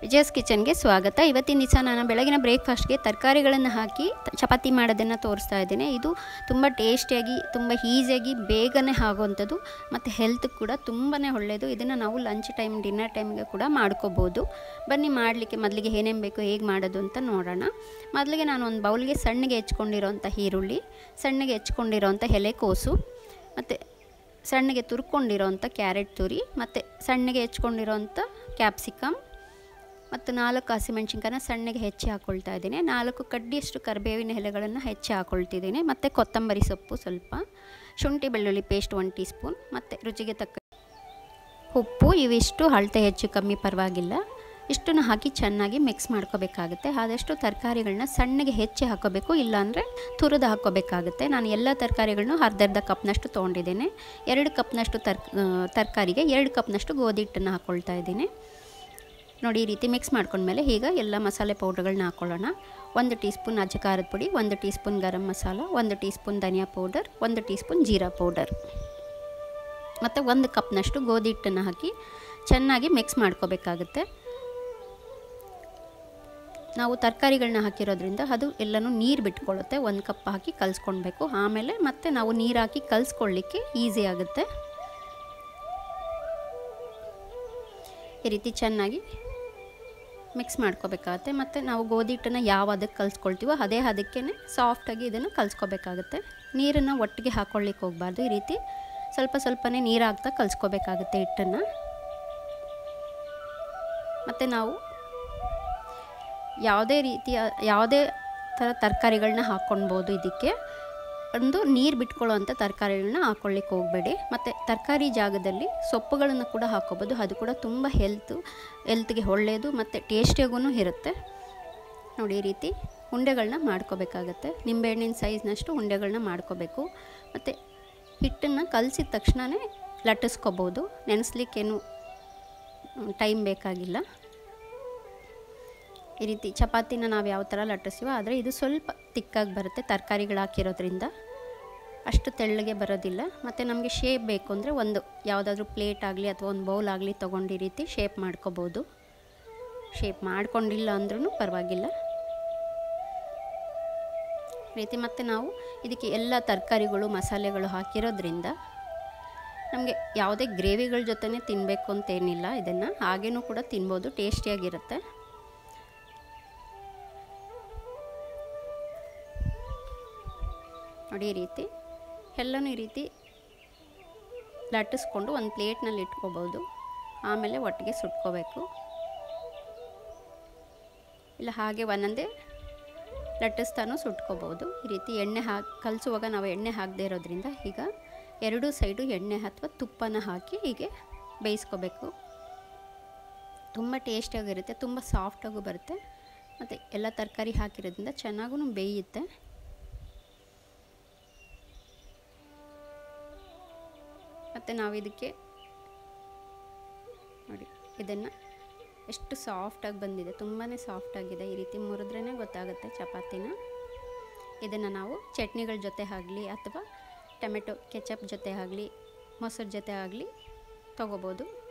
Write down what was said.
ವಿಜಯಸ್ ಕಿಚನ್ಗೆ ಸ್ವಾಗತ ಇವತ್ತಿನ ದಿವಸ ನಾನು ಬೆಳಗಿನ ಬ್ರೇಕ್ಫಾಸ್ಟ್ಗೆ ತರಕಾರಿಗಳನ್ನು ಹಾಕಿ ತ- ಚಪಾತಿ ಮಾಡೋದನ್ನು ತೋರಿಸ್ತಾ ಇದ್ದೇನೆ ಇದು ತುಂಬ ಟೇಸ್ಟಿಯಾಗಿ ತುಂಬ ಈಸಿಯಾಗಿ ಬೇಗನೆ ಆಗುವಂಥದ್ದು ಮತ್ತು ಹೆಲ್ತ್ ಕೂಡ ತುಂಬಾ ಒಳ್ಳೆಯದು ಇದನ್ನು ನಾವು ಲಂಚ್ ಟೈಮ್ ಡಿನ್ನರ್ ಟೈಮ್ಗೆ ಕೂಡ ಮಾಡ್ಕೋಬೋದು ಬನ್ನಿ ಮಾಡಲಿಕ್ಕೆ ಮೊದಲಿಗೆ ಏನೇನು ಬೇಕು ಹೇಗೆ ಮಾಡೋದು ಅಂತ ನೋಡೋಣ ಮೊದಲಿಗೆ ನಾನು ಒಂದು ಬೌಲ್ಗೆ ಸಣ್ಣಗೆ ಹೆಚ್ಕೊಂಡಿರೋಂಥ ಈರುಳ್ಳಿ ಸಣ್ಣಗೆ ಹೆಚ್ಕೊಂಡಿರೋಂಥ ಎಲೆಕೋಸು ಮತ್ತು ಸಣ್ಣಗೆ ತುರ್ಕೊಂಡಿರೋಂಥ ಕ್ಯಾರೆಟ್ ತುರಿ ಮತ್ತು ಸಣ್ಣಗೆ ಹೆಚ್ಕೊಂಡಿರೋಂಥ ಕ್ಯಾಪ್ಸಿಕಮ್ ಮತ್ತು ನಾಲ್ಕು ಹಸಿಮೆಣ್ಸಿನ್ಕಾಯನ್ನ ಸಣ್ಣಗೆ ಹೆಚ್ಚಿ ಹಾಕ್ಕೊಳ್ತಾ ಇದ್ದೀನಿ ನಾಲ್ಕು ಕಡ್ಡಿಯಷ್ಟು ಕರಿಬೇವಿನ ಎಲೆಗಳನ್ನು ಹೆಚ್ಚಿ ಹಾಕ್ಕೊಳ್ತಿದ್ದೀನಿ ಮತ್ತು ಕೊತ್ತಂಬರಿ ಸೊಪ್ಪು ಸ್ವಲ್ಪ ಶುಂಠಿ ಬೆಳ್ಳುಳ್ಳಿ ಪೇಸ್ಟ್ ಒನ್ ಟೀ ಸ್ಪೂನ್ ಮತ್ತು ರುಚಿಗೆ ತಕ್ಕ ಉಪ್ಪು ಇವಿಷ್ಟು ಅಳತೆ ಹೆಚ್ಚು ಕಮ್ಮಿ ಪರವಾಗಿಲ್ಲ ಇಷ್ಟನ್ನು ಹಾಕಿ ಚೆನ್ನಾಗಿ ಮಿಕ್ಸ್ ಮಾಡ್ಕೋಬೇಕಾಗುತ್ತೆ ಆದಷ್ಟು ತರಕಾರಿಗಳನ್ನ ಸಣ್ಣಗೆ ಹೆಚ್ಚಿ ಹಾಕೋಬೇಕು ಇಲ್ಲಾಂದರೆ ತುರಿದು ಹಾಕ್ಕೋಬೇಕಾಗುತ್ತೆ ನಾನು ಎಲ್ಲ ತರಕಾರಿಗಳನ್ನೂ ಅರ್ಧ ಅರ್ಧ ಕಪ್ನಷ್ಟು ತೊಗೊಂಡಿದ್ದೇನೆ ಎರಡು ಕಪ್ನಷ್ಟು ತರ್ ತರಕಾರಿಗೆ ಎರಡು ಕಪ್ನಷ್ಟು ಗೋಧಿ ಹಿಟ್ಟನ್ನು ಹಾಕ್ಕೊಳ್ತಾ ಇದ್ದೀನಿ ನೋಡಿ ಈ ರೀತಿ ಮಿಕ್ಸ್ ಮಾಡ್ಕೊಂಡ್ಮೇಲೆ ಈಗ ಎಲ್ಲ ಮಸಾಲೆ ಪೌಡ್ರ್ಗಳನ್ನ ಹಾಕ್ಕೊಳ್ಳೋಣ ಒಂದು ಟೀ ಸ್ಪೂನ್ ಅಜ್ಜ ಖಾರದ ಪುಡಿ ಒಂದು ಟೀ ಸ್ಪೂನ್ ಗರಂ ಮಸಾಲ ಒಂದು ಟೀ ಸ್ಪೂನ್ ಧನಿಯಾ ಪೌಡರ್ ಒಂದು ಟೀ ಸ್ಪೂನ್ ಜೀರಾ ಪೌಡರ್ ಮತ್ತು ಒಂದು ಕಪ್ನಷ್ಟು ಗೋಧಿ ಹಿಟ್ಟನ್ನು ಹಾಕಿ ಚೆನ್ನಾಗಿ ಮಿಕ್ಸ್ ಮಾಡ್ಕೋಬೇಕಾಗುತ್ತೆ ನಾವು ತರಕಾರಿಗಳನ್ನ ಹಾಕಿರೋದ್ರಿಂದ ಅದು ಎಲ್ಲನೂ ನೀರು ಬಿಟ್ಕೊಳ್ಳುತ್ತೆ ಒಂದು ಕಪ್ ಹಾಕಿ ಕಲಿಸ್ಕೊಳ್ಬೇಕು ಆಮೇಲೆ ಮತ್ತೆ ನಾವು ನೀರು ಹಾಕಿ ಕಲಿಸ್ಕೊಳ್ಳಿಕ್ಕೆ ಈಸಿ ಆಗುತ್ತೆ ಈ ರೀತಿ ಚೆನ್ನಾಗಿ ಮಿಕ್ಸ್ ಮಾಡ್ಕೋಬೇಕಾಗತ್ತೆ ಮತ್ತು ನಾವು ಗೋಧಿ ಹಿಟ್ಟನ್ನು ಯಾವ ಅದಕ್ಕೆ ಕಲಿಸ್ಕೊಳ್ತೀವೋ ಅದೇ ಅದಕ್ಕೇ ಸಾಫ್ಟಾಗಿ ಇದನ್ನು ಕಲಿಸ್ಕೋಬೇಕಾಗುತ್ತೆ ನೀರನ್ನು ಒಟ್ಟಿಗೆ ಹಾಕ್ಕೊಳ್ಳಿಕ್ಕೆ ಹೋಗಬಾರ್ದು ಈ ರೀತಿ ಸ್ವಲ್ಪ ಸ್ವಲ್ಪನೇ ನೀರು ಹಾಕ್ತಾ ಕಲಿಸ್ಕೋಬೇಕಾಗುತ್ತೆ ಹಿಟ್ಟನ್ನು ಮತ್ತು ನಾವು ಯಾವುದೇ ರೀತಿಯ ಯಾವುದೇ ಥರ ತರಕಾರಿಗಳನ್ನ ಹಾಕ್ಕೊಳ್ಬೋದು ಇದಕ್ಕೆ ಒಂದು ನೀರು ಬಿಟ್ಕೊಳ್ಳೋವಂಥ ತರಕಾರಿಗಳನ್ನ ಹಾಕ್ಕೊಳ್ಳಿಕ್ಕೆ ಹೋಗಬೇಡಿ ಮತ್ತು ತರಕಾರಿ ಜಾಗದಲ್ಲಿ ಸೊಪ್ಪುಗಳನ್ನು ಕೂಡ ಹಾಕ್ಕೋಬೋದು ಅದು ಕೂಡ ತುಂಬ ಹೆಲ್ತು ಹೆಲ್ತ್ಗೆ ಒಳ್ಳೆಯದು ಮತ್ತು ಟೇಸ್ಟಿಯಾಗೂ ಇರುತ್ತೆ ನೋಡಿ ಈ ರೀತಿ ಉಂಡೆಗಳನ್ನ ಮಾಡ್ಕೋಬೇಕಾಗತ್ತೆ ನಿಂಬೆಹಣ್ಣಿನ ಸೈಜ್ನಷ್ಟು ಉಂಡೆಗಳನ್ನ ಮಾಡ್ಕೋಬೇಕು ಮತ್ತು ಹಿಟ್ಟನ್ನು ಕಲಸಿದ ತಕ್ಷಣವೇ ಲಟ್ಟಿಸ್ಕೋಬೋದು ನೆನೆಸ್ಲಿಕ್ಕೇನು ಟೈಮ್ ಬೇಕಾಗಿಲ್ಲ ಈ ರೀತಿ ಚಪಾತಿನ ನಾವು ಯಾವ ಥರ ಲಟ್ಟಿಸ್ತೀವೋ ಆದರೆ ಇದು ಸ್ವಲ್ಪ ತಿಕ್ಕಾಗಿ ಬರುತ್ತೆ ತರಕಾರಿಗಳು ಹಾಕಿರೋದ್ರಿಂದ ಅಷ್ಟು ತೆಳ್ಳಗೆ ಬರೋದಿಲ್ಲ ಮತ್ತು ನಮಗೆ ಶೇಪ್ ಬೇಕು ಅಂದರೆ ಒಂದು ಯಾವುದಾದ್ರೂ ಪ್ಲೇಟ್ ಆಗಲಿ ಅಥವಾ ಒಂದು ಬೌಲ್ ಆಗಲಿ ತೊಗೊಂಡು ಈ ರೀತಿ ಶೇಪ್ ಮಾಡ್ಕೋಬೋದು ಶೇಪ್ ಮಾಡ್ಕೊಂಡಿಲ್ಲ ಅಂದ್ರೂ ಪರವಾಗಿಲ್ಲ ಈ ರೀತಿ ಮತ್ತು ನಾವು ಇದಕ್ಕೆ ಎಲ್ಲ ತರಕಾರಿಗಳು ಮಸಾಲೆಗಳು ಹಾಕಿರೋದ್ರಿಂದ ನಮಗೆ ಯಾವುದೇ ಗ್ರೇವಿಗಳ ಜೊತೆನೇ ತಿನ್ನಬೇಕು ಅಂತೇನಿಲ್ಲ ಇದನ್ನು ಹಾಗೇನೂ ಕೂಡ ತಿನ್ಬೋದು ಟೇಸ್ಟಿಯಾಗಿರುತ್ತೆ ನೋಡಿ ಈ ರೀತಿ ಎಲ್ಲನೂ ಈ ರೀತಿ ಲಟ್ಟಿಸ್ಕೊಂಡು ಒಂದು ಪ್ಲೇಟ್ನಲ್ಲಿ ಇಟ್ಕೋಬೋದು ಆಮೇಲೆ ಒಟ್ಟಿಗೆ ಸುಟ್ಕೋಬೇಕು ಇಲ್ಲ ಹಾಗೆ ಒಂದೊಂದೇ ಲಟ್ಟಿಸ್ತಾನೂ ಸುಟ್ಕೋಬೋದು ಈ ರೀತಿ ಎಣ್ಣೆ ಹಾಕಿ ಕಲಿಸುವಾಗ ನಾವು ಎಣ್ಣೆ ಹಾಕದೇ ಇರೋದ್ರಿಂದ ಈಗ ಎರಡೂ ಸೈಡು ಎಣ್ಣೆ ಅಥವಾ ತುಪ್ಪನ ಹಾಕಿ ಹೀಗೆ ಬೇಯಿಸ್ಕೋಬೇಕು ತುಂಬ ಟೇಸ್ಟಿಯಾಗಿರುತ್ತೆ ತುಂಬ ಸಾಫ್ಟಾಗೂ ಬರುತ್ತೆ ಮತ್ತು ಎಲ್ಲ ತರಕಾರಿ ಹಾಕಿರೋದ್ರಿಂದ ಚೆನ್ನಾಗೂ ಬೇಯುತ್ತೆ ಮತ್ತು ನಾವು ಇದಕ್ಕೆ ನೋಡಿ ಇದನ್ನು ಎಷ್ಟು ಸಾಫ್ಟಾಗಿ ಬಂದಿದೆ ತುಂಬಾ ಸಾಫ್ಟಾಗಿದೆ ಈ ರೀತಿ ಮುರಿದ್ರೇ ಗೊತ್ತಾಗುತ್ತೆ ಚಪಾತಿನ ಇದನ್ನು ನಾವು ಚಟ್ನಿಗಳ ಜೊತೆ ಆಗಲಿ ಅಥವಾ ಟೊಮೆಟೊ ಕೆಚಪ್ ಜೊತೆ ಆಗಲಿ ಮೊಸರು ಜೊತೆ ಆಗಲಿ ತೊಗೋಬೋದು